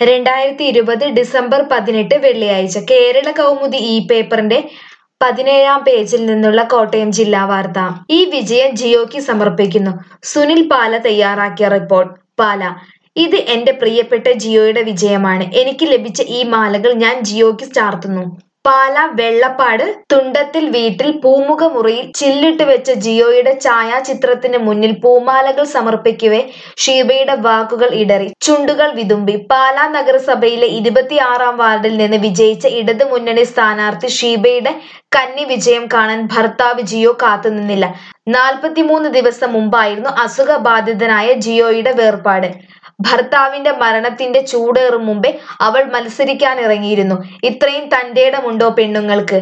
രണ്ടായിരത്തി ഇരുപത് ഡിസംബർ പതിനെട്ട് വെള്ളിയാഴ്ച കേരള കൗമുദി ഈ പേപ്പറിന്റെ പതിനേഴാം പേജിൽ നിന്നുള്ള കോട്ടയം ജില്ലാ വാർത്ത ഈ വിജയം ജിയോയ്ക്ക് സമർപ്പിക്കുന്നു സുനിൽ പാല തയ്യാറാക്കിയ റിപ്പോർട്ട് പാല ഇത് എന്റെ പ്രിയപ്പെട്ട ജിയോയുടെ വിജയമാണ് എനിക്ക് ലഭിച്ച ഈ മാലകൾ ഞാൻ ജിയോയ്ക്ക് ചാർത്തുന്നു പാല വെള്ളപ്പാട് തുണ്ടത്തിൽ വീട്ടിൽ പൂമുഖ മുറിയിൽ ചില്ലിട്ട് വെച്ച ജിയോയുടെ ഛായാചിത്രത്തിന് മുന്നിൽ പൂമാലകൾ സമർപ്പിക്കവേ ഷീബയുടെ വാക്കുകൾ ഇടറി ചുണ്ടുകൾ വിതുമ്പി പാലാ നഗരസഭയിലെ ഇരുപത്തിയാറാം വാർഡിൽ നിന്ന് വിജയിച്ച ഇടതു മുന്നണി സ്ഥാനാർത്ഥി ഷീബയുടെ കന്നി വിജയം കാണാൻ ഭർത്താവ് ജിയോ കാത്തുനിന്നില്ല നാൽപ്പത്തിമൂന്ന് ദിവസം മുമ്പായിരുന്നു അസുഖബാധിതനായ ജിയോയുടെ വേർപാട് ഭർത്താവിന്റെ മരണത്തിന്റെ ചൂടേറും മുമ്പേ അവൾ മത്സരിക്കാനിറങ്ങിയിരുന്നു ഇത്രയും തന്റേടമുണ്ടോ പെണ്ണുങ്ങൾക്ക്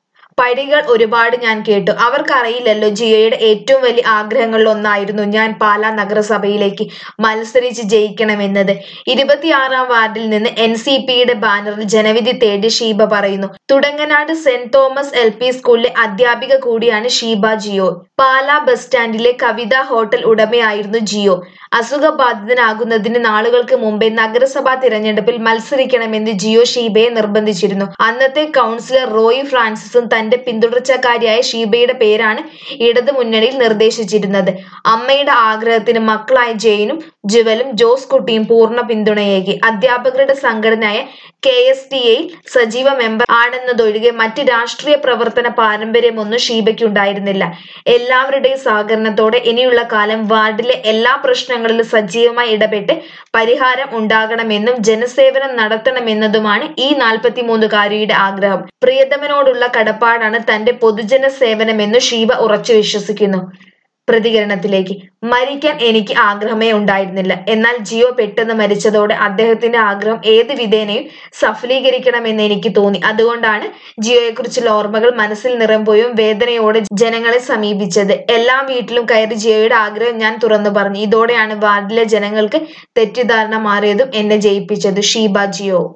പഴികൾ ഒരുപാട് ഞാൻ കേട്ടു അവർക്കറിയില്ലല്ലോ ജിയോയുടെ ഏറ്റവും വലിയ ആഗ്രഹങ്ങളിൽ ഒന്നായിരുന്നു ഞാൻ പാലാ നഗരസഭയിലേക്ക് മത്സരിച്ച് ജയിക്കണമെന്നത് ഇരുപത്തിയാറാം വാർഡിൽ നിന്ന് എൻ സി പിയുടെ ബാനറിൽ ജനവിധി തേടി ഷീബ പറയുന്നു Thudanganad saint Thomas L P സ്കൂളിലെ അധ്യാപിക കൂടിയാണ് ഷീബ ജിയോ പാലാ ബസ് സ്റ്റാൻഡിലെ കവിത ഹോട്ടൽ ഉടമയായിരുന്നു ജിയോ അസുഖബാധിതനാകുന്നതിന് നാളുകൾക്ക് മുമ്പേ നഗരസഭാ തിരഞ്ഞെടുപ്പിൽ മത്സരിക്കണമെന്ന് ജിയോ ഷീബയെ നിർബന്ധിച്ചിരുന്നു അന്നത്തെ കൗൺസിലർ റോയി ഫ്രാൻസിസും തന്റെ പിന്തുടർച്ചക്കാരിയായ ഷീബയുടെ പേരാണ് ഇടതു മുന്നണിയിൽ നിർദ്ദേശിച്ചിരുന്നത് അമ്മയുടെ ആഗ്രഹത്തിന് മക്കളായ ജെയിനും ജുവലും ജോസ് കുട്ടിയും പൂർണ്ണ പിന്തുണയേകി അധ്യാപകരുടെ സംഘടനയായ കെ എസ് ടി എയിൽ സജീവ മെമ്പർ ആണെന്നതൊഴികെ മറ്റ് രാഷ്ട്രീയ പ്രവർത്തന പാരമ്പര്യമൊന്നും ഷീബയ്ക്കുണ്ടായിരുന്നില്ല എല്ലാവരുടെയും സഹകരണത്തോടെ ഇനിയുള്ള കാലം വാർഡിലെ എല്ലാ പ്രശ്നങ്ങളിലും സജീവമായി ഇടപെട്ട് പരിഹാരം ഉണ്ടാകണമെന്നും ജനസേവനം നടത്തണമെന്നതുമാണ് ഈ നാൽപ്പത്തിമൂന്നുകാരിയുടെ ആഗ്രഹം പ്രിയതമനോടുള്ള കടപ്പാടാണ് തന്റെ പൊതുജന സേവനമെന്ന് ഷീബ ഉറച്ചു വിശ്വസിക്കുന്നു പ്രതികരണത്തിലേക്ക് മരിക്കാൻ എനിക്ക് ആഗ്രഹമേ ഉണ്ടായിരുന്നില്ല എന്നാൽ ജിയോ പെട്ടെന്ന് മരിച്ചതോടെ അദ്ദേഹത്തിന്റെ ആഗ്രഹം ഏത് വിധേനയും സഫലീകരിക്കണമെന്ന് എനിക്ക് തോന്നി അതുകൊണ്ടാണ് ജിയോയെക്കുറിച്ചുള്ള ഓർമ്മകൾ മനസ്സിൽ നിറമ്പുകയും വേദനയോടെ ജനങ്ങളെ സമീപിച്ചത് എല്ലാ വീട്ടിലും കയറി ജിയോയുടെ ആഗ്രഹം ഞാൻ തുറന്നു പറഞ്ഞു ഇതോടെയാണ് വാർഡിലെ ജനങ്ങൾക്ക് തെറ്റിദ്ധാരണ മാറിയതും എന്നെ ജയിപ്പിച്ചത് ഷീബ ജിയോ